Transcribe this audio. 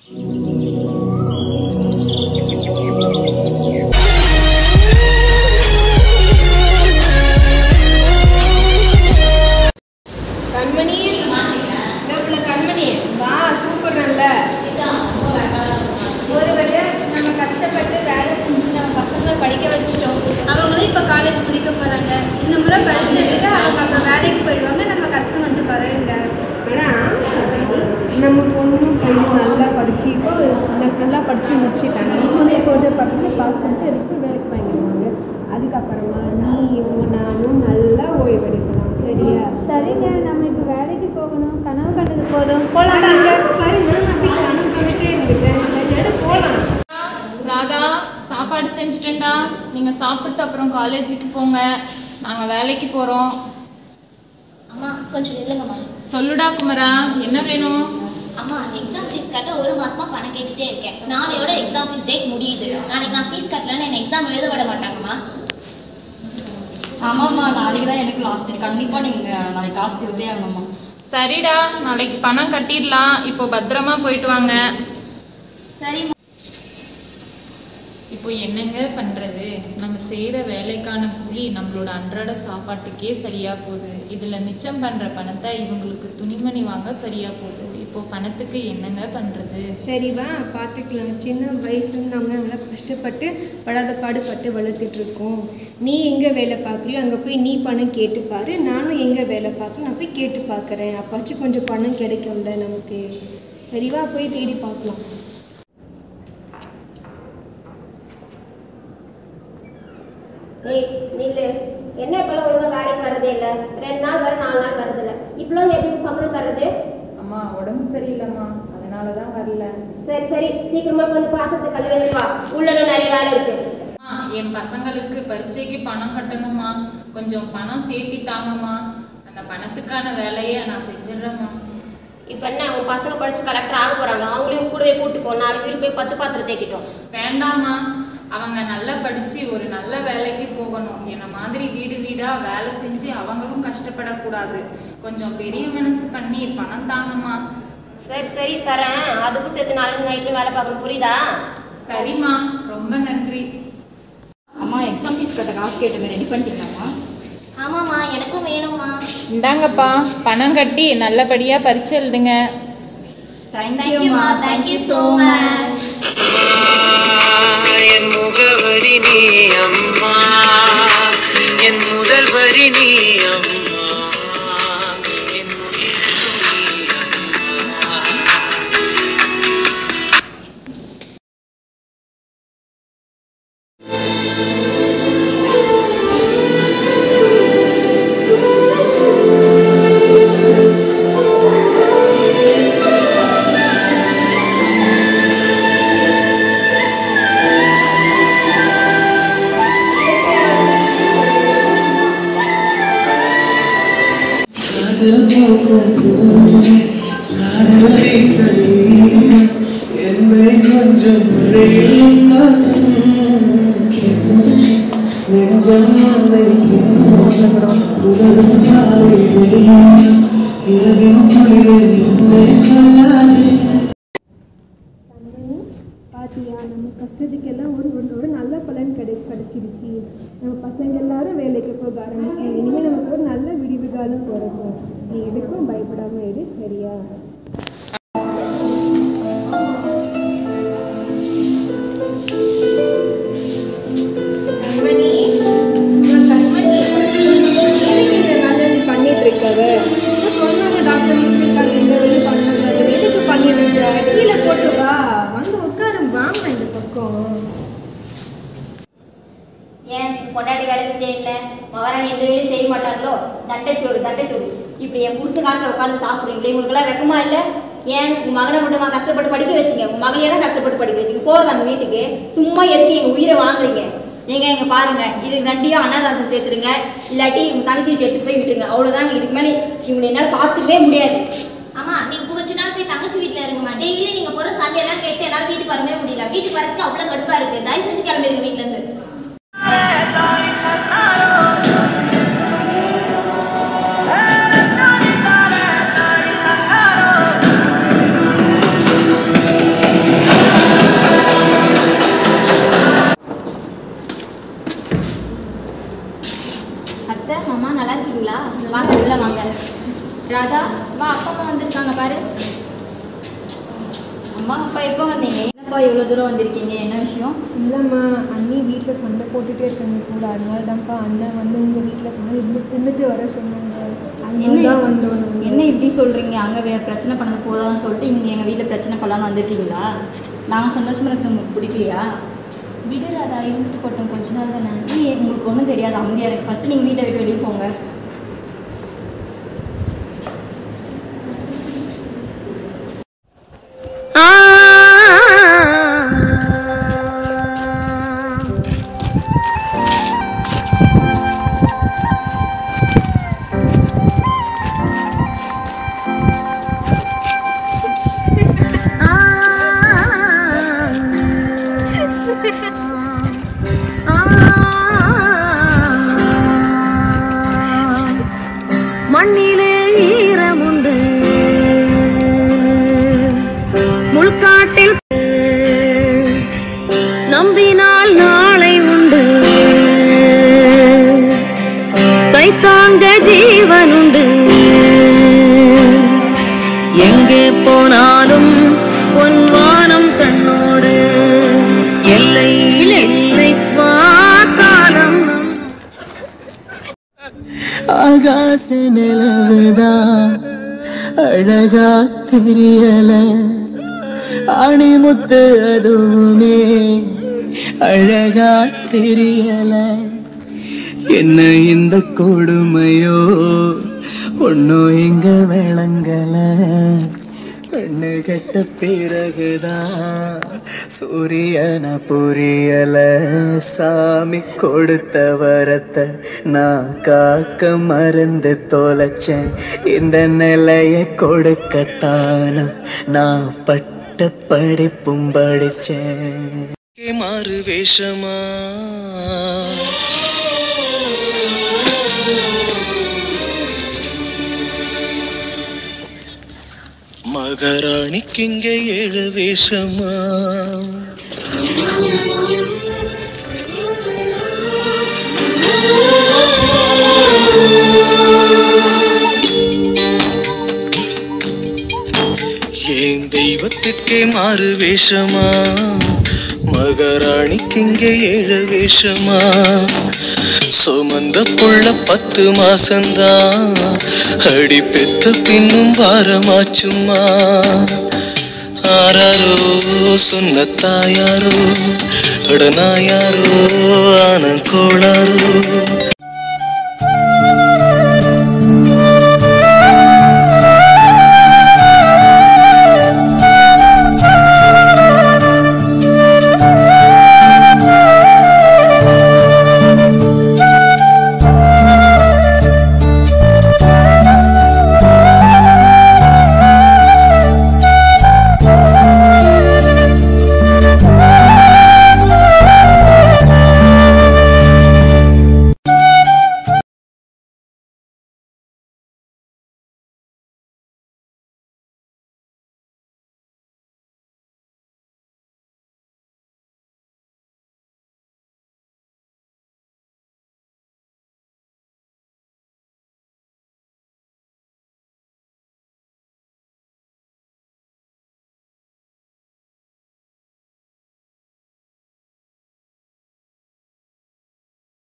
கண்மணி நம்மள கண்மணி வா கூப்பிடுறேன்ல ஒரு வழியா நம்ம கஷ்டப்பட்டு வேலை செஞ்சு நம்ம பசங்களை படிக்க வச்சிட்டோம் அவங்களும் இப்போ காலேஜ் படிக்க போகிறாங்க இந்த முறை பரிசு எழுதிட்டு அவங்க அப்புறம் வேலைக்கு போயிடுவாங்க நம்ம கஷ்டம் கொஞ்சம் குறையுங்க ஆனால் நம்ம பொண்ணும் பையனும் நல்லா படிச்சு இப்போ ந- நல்லா படித்து முடிச்சிட்டாங்க இன்னும் கொஞ்சம் பர்சன்ட் பாஸ் பண்ணிட்டு இருக்கு வேலைக்கு வாங்கிடுவாங்க அதுக்கப்புறமா நீயும் நானும் நல்லா ஓய்வெடுக்கலாம் சரியா சரிங்க நம்ம இப்போ வேலைக்கு போகணும் கனவு கண்டது போதும் போகலாமா அங்கே பாருங்க நான் அப்படி கணக்கு கணக்கே இருந்துட்டேன் சரியான போகலாம் ராதா சாப்பாடு செஞ்சுட்டேன்டா நீங்கள் சாப்பிட்டு அப்புறம் காலேஜுக்கு போங்க நாங்கள் வேலைக்கு போகிறோம் அம்மா கொஞ்சம் நில்லுங்கம்மா சொல்லுடா குமரா என்ன வேணும் அம்மா எக்ஸாம் ஃபீஸ் கட்ட ஒரு மாசமா பணம் கேட்டுட்டே இருக்கேன் நாளையோட எக்ஸாம் ஃபீஸ் டேட் முடியுது நாளைக்கு நான் ஃபீஸ் கட்டலன்னு என்ன எக்ஸாம் எழுத விட மாட்டாங்கம்மா ஆமாம்மா நாளைக்கு தான் எனக்கு லாஸ்ட் டேட் கண்டிப்பாக நீங்கள் நாளைக்கு காசு கொடுத்தே ஆகணும்மா சரிடா நாளைக்கு பணம் கட்டிடலாம் இப்போ பத்திரமா போயிட்டு வாங்க சரி இப்போ என்னங்க பண்ணுறது நம்ம செய்கிற வேலைக்கான கூலி நம்மளோட அன்றாட சாப்பாட்டுக்கே சரியாக போகுது இதில் மிச்சம் பண்ணுற பணத்தை இவங்களுக்கு துணிமணி வாங்க சரியாக போகுது இப்போ பணத்துக்கு என்னங்க பண்ணுறது சரி வா பார்த்துக்கலாம் சின்ன வயசுல நம்ம நல்லா கஷ்டப்பட்டு படாத பாடுபட்டு வளர்த்துட்டு இருக்கோம் நீ எங்கே வேலை பார்க்குறியோ அங்கே போய் நீ பணம் கேட்டு பாரு நானும் எங்கே வேலை பார்க்குறேன் நான் போய் கேட்டு பார்க்குறேன் அப்பாச்சும் கொஞ்சம் பணம் கிடைக்கும்ல நமக்கு சரி வா போய் தேடி பார்க்கலாம் ஏய் நில்லு என்ன இப்பெல்லாம் ஒழுங்கா வேலைக்கு வரதே இல்லை ரெண்டு நாள் வர நாலு நாள் வரதில்ல இப்பெல்லாம் எப்படி சம்பளம் தர்றது அம்மா உடம்பு சரியில்லைம்மா அதனால தான் வரல சரி சரி சீக்கிரமா வந்து பாத்திரத்தை கழுவி வச்சுட்டு வா உள்ள நிறைய வேலை இருக்கு அம்மா, என் பசங்களுக்கு பரீட்சைக்கு பணம் கட்டணுமா கொஞ்சம் பணம் சேர்த்தி தாங்கம்மா அந்த பணத்துக்கான வேலையை நான் செஞ்சிடுறேம்மா இப்போ என்ன உன் பசங்க படிச்சு கலெக்டர் ஆக போறாங்க அவங்களையும் கூடவே கூட்டு போ நாளைக்கு வீடு போய் பத்து பாத்திரம் தேக்கிட்டோம் வேண்டாம்மா அவங்க நல்லா படிச்சு ஒரு நல்ல வேலைக்கு போகணும் என்ன மாதிரி வீடு வீடா வேலை செஞ்சு அவங்களும் கஷ்டப்படக்கூடாது கொஞ்சம் பெரிய மனசு பண்ணி பணம் தாங்கம்மா சரி சரி தரேன் அதுக்கும் சேர்த்து நாலு நைட்லயும் வேலை பார்க்கணும் புரியுதா சரிம்மா ரொம்ப நன்றி அம்மா எக்ஸாம் ஃபீஸ் கட்ட காசு கேட்டுங்க ரெடி பண்ணிட்டீங்களாம்மா ஆமாம்மா எனக்கும் வேணும்மா இந்தாங்கப்பா பணம் கட்டி நல்லபடியா பரிச்சை எழுதுங்க தேங்க்யூம்மா தேங்க்யூ ஸோ மச் என் முகவரி நீ அம்மா என் முதல் வரி நீ அம்மா என் உயிர் நீ அம்மா காதல் போக்கும் போது சாரலை சரீரம் என்னை கொஞ்சம் மழையில் வாசம் நெஞ்சம் நினைக்கின்றோம் புலரும் காலை வெயில் இரவின் குளிரில் என்னை கொள்ளாதே பாத்தியா நம்ம கஷ்டத்துக்கெல்லாம் ஒரு ஒரு ஒரு நல்ல பலன் கிடை கிடைச்சிடுச்சு நம்ம பசங்க எல்லாரும் வேலைக்கு போக ஆரம்பிச்சாங்க இனிமேல் நமக்கு ஒரு நல்ல விடிவு காலம் பிறக்கும் நீ எதுக்கும் பயப்படாம இரு சரியா கண்மணி உங்க கண்மணி எதுக்கு இந்த நல்லது பண்ணிட்டு இருக்கவ இப்ப சொன்னாங்க டாக்டர் இருக்காங்க இந்த வேலை பண்ணாங்க எதுக்கு பண்ணிட்டு இருக்க கீழே போட்டு வா வந்து உட்காரு வாங்க இந்த பக்கம் ஏன் பொண்டாட்டி வேலை செஞ்சே இல்லை மகாராணி எந்த வேலையும் செய்ய மாட்டாங்களோ தட்டைச்சோறு தட்டைச்சோறு இப்படி என் புருஷ காசுல உட்காந்து சாப்பிட்றீங்களே உங்களுக்குலாம் வெக்கமா இல்லை ஏன் உங்க மகனை மட்டுமா கஷ்டப்பட்டு படிக்க வச்சுங்க உங்க மகளையே தான் கஷ்டப்பட்டு படிக்க வச்சுங்க போதும் அந்த வீட்டுக்கு சும்மா எதுக்கு எங்க உயிரை வாங்குறீங்க நீங்க இங்க பாருங்க இது ரெண்டையும் அன்னதாசம் சேர்த்துருங்க இல்லாட்டி உங்க தங்கச்சி வீட்டு எடுத்து போய் விட்டுருங்க அவ்வளவுதாங்க இதுக்கு மேலே இவங்களை என்னால பார்த்துக்கவே முடியாது அம்மா நீங்க கொஞ்ச நாள் போய் தங்கச்சி வீட்ல இருங்கம்மா டெய்லி நீங்க போற சண்டே எல்லாம் கேட்டு என்னால வீட்டுக்கு வரவே முடியல வீட்டுக்கு வரதுக்கு அவ்வளவு கடுப்பா இருக்கு தயவு செஞ்சு கிளம்பிடுங்க வீட்ல இருந்து ஆ அம்மா அப்பா எப்போ வந்தீங்க என்னப்பா இவ்வளோ தூரம் வந்திருக்கீங்க என்ன விஷயம் இல்லைம்மா அண்ணி வீட்டில் சண்டை போட்டுட்டே இருக்காங்க கூட அதனால தான்ப்பா அண்ணன் வந்து உங்கள் வீட்டில் கொஞ்சம் இருந்து தின்னுட்டு வர சொன்னாங்க அதனால தான் வந்தோம் நாங்க. என்ன இப்படி சொல்கிறீங்க அங்கே வே பிரச்சனை பண்ணது போதான்னு சொல்லிட்டு இங்கே எங்கள் வீட்டில் பிரச்சனை பண்ணலான்னு வந்திருக்கீங்களா நாங்கள் சந்தோஷமாக இருக்கிறது உங்களுக்கு பிடிக்கலையா விடு ராதா இருந்துட்டு போட்டோம் கொஞ்ச நாள் தானே நீ உங்களுக்கு ஒன்றும் தெரியாது அமைதியாக இருக்கு ஃபஸ்ட்டு நீங்கள் வீட்டை விட்டு வெளியே போங்க மண்ணிலே ஈரமுண்டு முள்காட்டில் நம்பினால் நாளை உண்டு கைத்தாங்க ஜீவனுண்டு எங்கே போனாலும் பொன்வானம் கண்ணோடு எல்லை இல்லை வா காலம் நம் ஆகாச நிலவுதான் அழகா தெரியல அணிமுத்து அதுவுமே அழகா தெரியல என்ன இந்த கொடுமையோ ஒன்னும் எங்க விளங்கல கண்ணு கெட்ட பிறகுதான் சூரியன புரியல சாமி கொடுத்த வரத்தை நான் காக்க மறந்து தொலைச்சேன் இந்த நிலைய கொடுக்கத்தானா நான் பட்ட படிப்பும் படிச்சேன் மாறு வேஷமா மகாராணிக்கு இங்கே ஏழு வேஷமா ஏன் தெய்வத்துக்கே மாறு வேஷமா மகாராணிக்கு இங்கே ஏழு வேஷமா சுமந்த புள்ள பத்து மாசந்தான் அடி பெத்த பின்னும் வாரமாச்சுமா ஆராரோ சொன்ன தாயாரோ அடனாயாரோ ஆன கோளாரோ